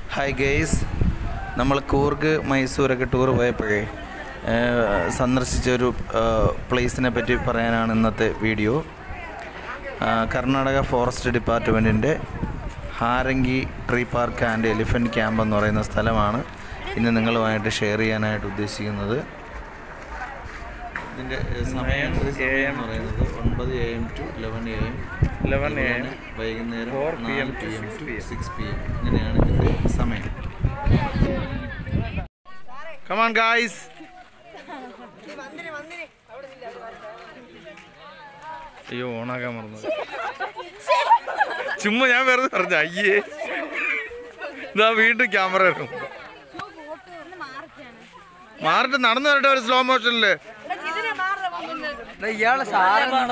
Hi guys നമ്മൾ Coorg മൈസൂരൊക്കെ tour പോയപ്പോഴേ ഏഹ്, സന്ദർശിച്ച ഒരു പ്ലേസിനെ പറ്റി പറയാനാണ് ഇന്നത്തെ വീഡിയോ ആ, കർണാടക ഫോറസ്റ്റ് ഡിപ്പാർട്ട്മെൻറ്റിൻ്റെ Harangi tree park and elephant camp എന്ന് പറയുന്ന സ്ഥലമാണ് ഇന്ന് നിങ്ങളുമായിട്ട് ഷെയർ ചെയ്യാനായിട്ട് ഉദ്ദേശിക്കുന്നത് ഇതിൻ്റെ സമയം എന്ന് പറയുന്നത് ഒൻപത് A M to eleven A M 11 AM, വൈകുന്നേരം 4 PM to P M 6 to PM. Six P M ഇങ്ങനെയാണ് ഇതിൻ്റെ സമയം കമാൺ ഗായ്സ് അയ്യോ ഓണാക്കാൻ മറന്നു ചുമ്മാ ഞാൻ വെറുതെ പറഞ്ഞു അയ്യേ ഇതാ വീണ്ടും ക്യാമറ വരും മാറിട്ട് നടന്നു വരട്ടെ ഒരു സ്ലോ മോഷനില് ഇയാളെ സാധനം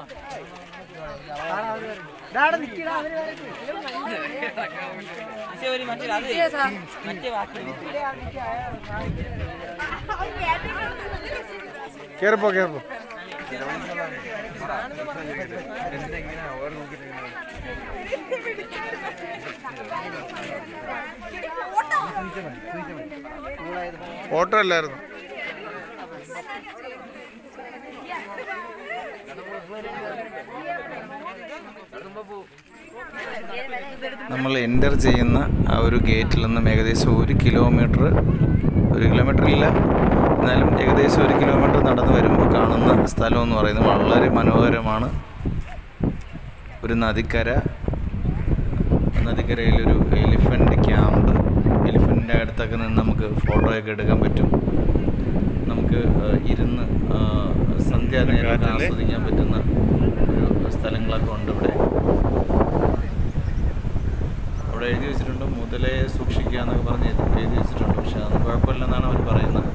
കേറിപ്പോ കേറിപ്പോ ഫോട്ടോ അല്ലായിരുന്നു നമ്മൾ എൻ്റർ ചെയ്യുന്ന ആ ഒരു ഗേറ്റിൽ നിന്നും ഏകദേശം ഒരു കിലോമീറ്റർ ഒരു കിലോമീറ്റർ ഇല്ല എന്നാലും ഏകദേശം ഒരു കിലോമീറ്റർ നടന്നു വരുമ്പോൾ കാണുന്ന സ്ഥലം എന്ന് പറയുന്നത് വളരെ മനോഹരമാണ് ഒരു നദിക്കര നദിക്കരയിലൊരു എലിഫൻ്റ് ക്യാമ്പ് എലിഫൻറ്റിൻ്റെ അടുത്തൊക്കെ നിന്ന് നമുക്ക് ഫോട്ടോയൊക്കെ എടുക്കാൻ പറ്റും നമുക്ക് ആ, ഇരുന്ന് ആ, സന്ധ്യാനേരം കാറ്റല്ലേ? ആസ്വദിക്കാൻ പറ്റുന്ന ഒരു സ്ഥലങ്ങളൊക്കെ ഉണ്ട് ഇവിടെ അവിടെ എഴുതി വെച്ചിട്ടുണ്ട് മുതലയെ സൂക്ഷിക്കുക എന്നൊക്കെ പറഞ്ഞ് എഴുതി എഴുതി വെച്ചിട്ടുണ്ട് പക്ഷെ അതൊന്നും കുഴപ്പമില്ലെന്നാണ് അവർ പറയുന്നത്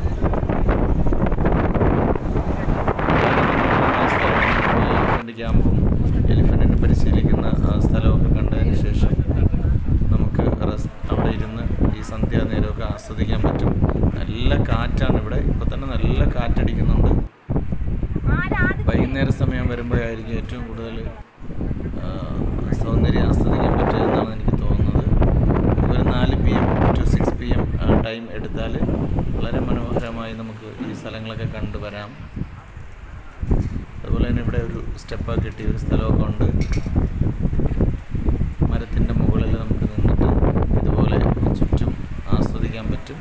എലിഫൻ്റ് ക്യാമ്പും എലിഫൻറ്റിനെ പരിശീലിക്കുന്ന ആ സ്ഥലമൊക്കെ കണ്ടതിന് ശേഷം നമുക്ക് റെസ് അവിടെ ഇരുന്ന് ഈ സന്ധ്യാനേരമൊക്കെ ആസ്വദിക്കാൻ പറ്റും നല്ല കാറ്റാണ് ഇവിടെ ഇപ്പോൾ തന്നെ നല്ല കാറ്റടിക്കുന്നുണ്ട് വൈകുന്നേര സമയം വരുമ്പോഴായിരിക്കും ഏറ്റവും കൂടുതൽ ആ, സൗന്ദര്യം ആസ്വദിക്കാൻ പറ്റുക എന്നാണ് എനിക്ക് തോന്നുന്നത് ഒരു നാല് P M to six P M time എടുത്താൽ വളരെ മനോഹരമായി നമുക്ക് ഈ സ്ഥലങ്ങളൊക്കെ കണ്ടുവരാം അതുപോലെ തന്നെ ഇവിടെ ഒരു സ്റ്റെപ്പൊക്കെ കിട്ടിയ ഒരു സ്ഥലമൊക്കെ ഉണ്ട് മരത്തിൻ്റെ മുകളിൽ നമുക്ക് നിന്നിട്ട് ഇതുപോലെ ചുറ്റും ആസ്വദിക്കാൻ പറ്റും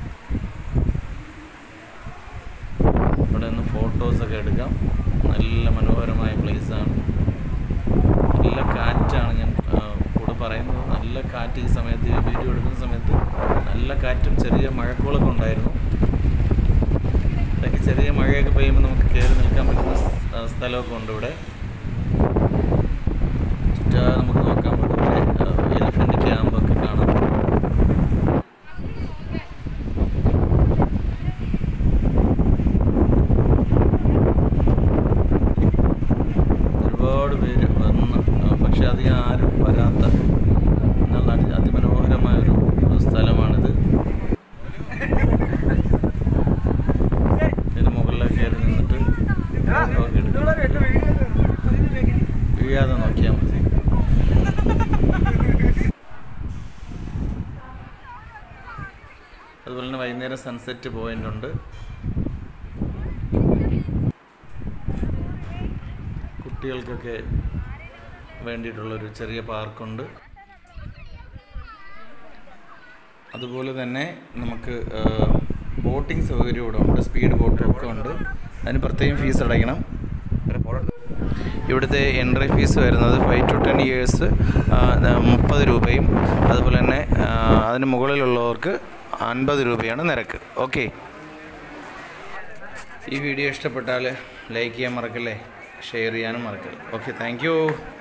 ഇവിടെ നിന്ന് ഫോട്ടോസൊക്കെ എടുക്കാം നല്ല മനോഹരമായ പ്ലേസാണ് നല്ല കാറ്റാണ് ഞാൻ ആ, കൂടെ പറയുന്നത് നല്ല കാറ്റ് ഈ സമയത്ത് ഈ വീഡിയോ എടുക്കുന്ന സമയത്ത് നല്ല കാറ്റും ചെറിയ മഴക്കോളൊക്കെ ഉണ്ടായിരുന്നു ഇടയ്ക്ക് ചെറിയ മഴയൊക്കെ പെയ്യുമ്പോൾ നമുക്ക് കയറി നിൽക്കാൻ പറ്റുന്ന സ്- ആ, സ്ഥലമൊക്കെ ഉണ്ട് ഇവിടെ ചുറ്റാതെ നമുക്ക് നോക്കാൻ പറ്റും എലിഫൻ്റ് ക്യാമ്പൊക്കെ കാണാം ഒരുപാട് പേര് വന്ന് ആ, പക്ഷെ അധികം ആരും വരാത്ത നല്ല അതി- അതിമനോഹരമായ ഒരു സ്ഥലമാണിത് ഇതിന് മുകളിലേക്ക് കയറി നിന്നിട്ട് ഫോട്ടോ ഒക്കെ എടുക്കാം വീഴാതെ നോക്കിയാൽ മതി അതുപോലെ തന്നെ വൈകുന്നേരം സൺസെറ്റ് പോയിന്റ് ഉണ്ട് കുട്ടികൾക്കൊക്കെ വേണ്ടിയിട്ടുള്ളൊരു ചെറിയ പാർക്കുണ്ട് അതുപോലെ തന്നെ നമുക്ക് ബോട്ടിംഗ് സൗകര്യം ഇവിടെ ഉണ്ട് സ്പീഡ് ബോട്ടും ഒക്കെ ഉണ്ട് അതിന് പ്രത്യേകം ഫീസ് അടയ്ക്കണം ഇവിടുത്തെ എൻട്രി ഫീസ് വരുന്നത് ഫൈവ് ടു ടെൻ ഇയേഴ്സ് മുപ്പത് രൂപയും അതുപോലെ തന്നെ ആ, അതിന് മുകളിലുള്ളവർക്ക് അൻപത് രൂപയാണ് നിരക്ക് ഓക്കെ ഈ വീഡിയോ ഇഷ്ടപ്പെട്ടാൽ ലൈക്ക് ചെയ്യാൻ മറക്കല്ലേ ഷെയർ ചെയ്യാനും മറക്കല്ലേ ഓക്കെ താങ്ക് യു